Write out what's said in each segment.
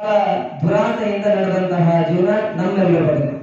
ಬಹಳ ದುರಾಸೆಯಿಂದ ನಡೆದಂತಹ ಜೀವನ ನಮ್ಮೆಲ್ಲರ ಬದುಕು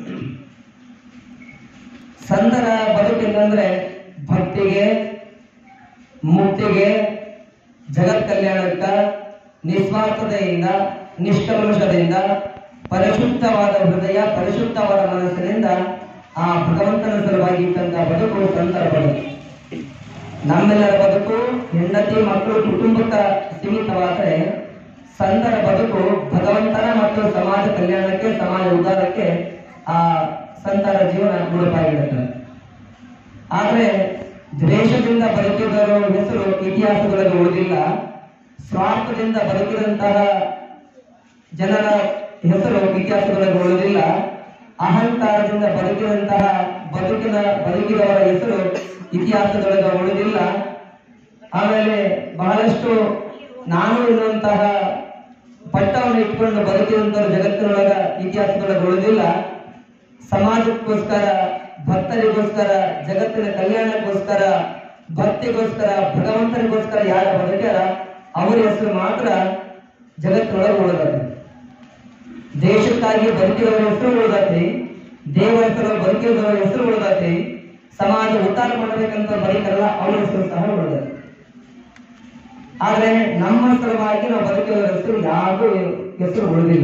ಸಂತರ ಬದುಕೆಂದ್ರೆ ಭಕ್ತಿಗೆ ಮುಕ್ತಿಗೆ ಜಗತ್ ಕಲ್ಯಾಣಕ್ಕ ನಿಸ್ವಾರ್ಥತೆಯಿಂದ ನಿಷ್ಕಲ್ಮಶದಿಂದ ಪರಿಶುದ್ಧವಾದ ಹೃದಯ ಪರಿಶುದ್ಧವಾದ ಮನಸ್ಸಿನಿಂದ ಆ ಭಗವಂತನ ಸಲುವಾಗಿ ಇಟ್ಟಂತಹ ಬದುಕು ಸಂತರ ಬದುಕು ನಮ್ಮೆಲ್ಲರ ಬದುಕು ಹೆಂಡತಿ ಮಕ್ಕಳು ಕುಟುಂಬಕ್ಕೆ ಸೀಮಿತವಾದರೆ ಸಂತರ ಬದುಕು ಭಗವಂತನ ಮತ್ತು ಸಮಾಜ ಕಲ್ಯಾಣಕ್ಕೆ ಸಮಾಜ ಉದ್ಧಾರಕ್ಕೆ ಆ ಸಂತರ ಜೀವನ ಮುಡುಪಾಗಿರುತ್ತದೆ ಆದ್ರೆ ದ್ವೇಷದಿಂದ ಬದುಕಿದವರ ಹೆಸರು ಇತಿಹಾಸಗಳಲ್ಲಿ ಉಳಿದಿಲ್ಲ ಸ್ವಾರ್ಥದಿಂದ ಬದುಕಿದಂತಹ ಜನರ ಹೆಸರು ಇತಿಹಾಸಗಳಲ್ಲಿ ಉಳಿದಿಲ್ಲ ಅಹಂಕಾರದಿಂದ ಬದುಕಿದಂತಹ ಬದುಕಿನ ಬದುಕಿದವರ ಹೆಸರು ಇತಿಹಾಸದೊಳಗೆ ಉಳಿದಿಲ್ಲ ಆಮೇಲೆ ಬಹಳಷ್ಟು ನಾನು ಎನ್ನುವಂತಹ ಪಟ್ಟವನ್ನು ಇಟ್ಕೊಂಡು ಬದುಕಿದಂತಹ ಜಗತ್ತಿನೊಳಗ ಇತಿಹಾಸದೊಳಗೆ ಉಳಿದಿಲ್ಲ ಸಮಾಜಕ್ಕೋಸ್ಕರ ಭಕ್ತರಿಗೋಸ್ಕರ ಜಗತ್ತಿನ ಕಲ್ಯಾಣಕ್ಕೋಸ್ಕರ ಭಕ್ತಿಗೋಸ್ಕರ ಭಗವಂತನಿಗೋಸ್ಕರ ಯಾರ ಬದುಕ್ಯಾರ ಅವರ ಹೆಸರು ಮಾತ್ರ ಜಗತ್ತಿನೊಳಗೆ ಉಳಿದದೆ ದೇಶಕ್ಕಾಗಿ ಬದುಕಿದವರ ಹೆಸರು ಉಳಿದತಿ ದೇವರ ಹೆಸರು ಬದುಕಿದವರ ಹೆಸರು ಉಳಿದತಿ ಸಮಾಜ ಉದ್ಧಾರ ಮಾಡಬೇಕಂತ ಬದುಕಲ್ಲ ಅವರ ಹೆಸರು ಸಹ ಉಳಿದತಿ ಆದ್ರೆ ನಮ್ಮ ಸಲುವಾಗಿ ನಾವು ಬದುಕಿದವರ ಹೆಸರು ಯಾರಿಗೂ ಹೆಸರು ಉಳಿದಿಲ್ಲ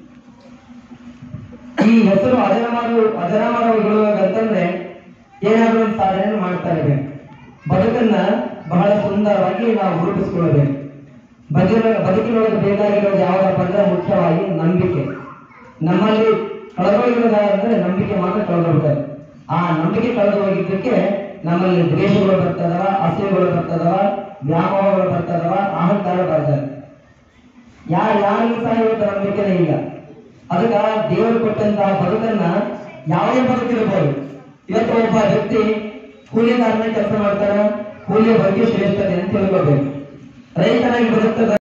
ಈ ಹೆಸರು ಅಜರಾಮರು ಅಜರಾಮರವುಗಳಂತಂದ್ರೆ ಏನಾದ್ರೂ ಒಂದು ಸಾಧನೆ ಮಾಡ್ತಾ ಇರಬೇಕು ಬದುಕನ್ನ ಬಹಳ ಸುಂದರವಾಗಿ ನಾವು ರೂಪಿಸ್ಕೊಳ್ಬೇಕು ಬದುಕಿನ ಬದುಕಿನೊಳಗೆ ಬೇಕಾಗಿರೋದು ಯಾವುದಪ್ಪ ಅಂದ್ರೆ ಮುಖ್ಯವಾಗಿ ನಂಬಿಕೆ ನಮ್ಮಲ್ಲಿ ಕಳೆದೋಗಿರೋದು ಅಂದ್ರೆ ನಂಬಿಕೆ ಮಾತ್ರ ಕಳೆದೋಗ್ತದೆ ಆ ನಂಬಿಕೆ ಕಳೆದು ಹೋಗಿದ್ದಕ್ಕೆ ನಮ್ಮಲ್ಲಿ ದ್ವೇಷಗಳು ಬರ್ತದವ ಅಸೂಯೆಗಳು ಬರ್ತದವ ವ್ಯಾಮೋಹಗಳು ಬರ್ತದವ ಅಹಂಕಾರ ಬರ್ತದೆ ಯಾರು ಯಾರಿಗೂ ಸಹ ಇವತ್ತು ನಂಬಿಕೆನೇ ಇಲ್ಲ ಅದಕ್ಕ ದೇವರು ಕೊಟ್ಟಂತಹ ಬದುಕನ್ನ ಯಾವುದೇ ಬದುಕಿರ್ಬೋದು ಇವತ್ತು ಒಬ್ಬ ವ್ಯಕ್ತಿ ಕೂಲಿಗಾರನ ಕೆಲಸ ಮಾಡ್ತಾರ ಕೂಲಿಯ ಬಗ್ಗೆ ಶ್ರೇಷ್ಠತೆ ಅಂತ ತಿಳ್ಕೊಬೇಕು ರೈತನಾಗಿ ಬದುಕ್ತದ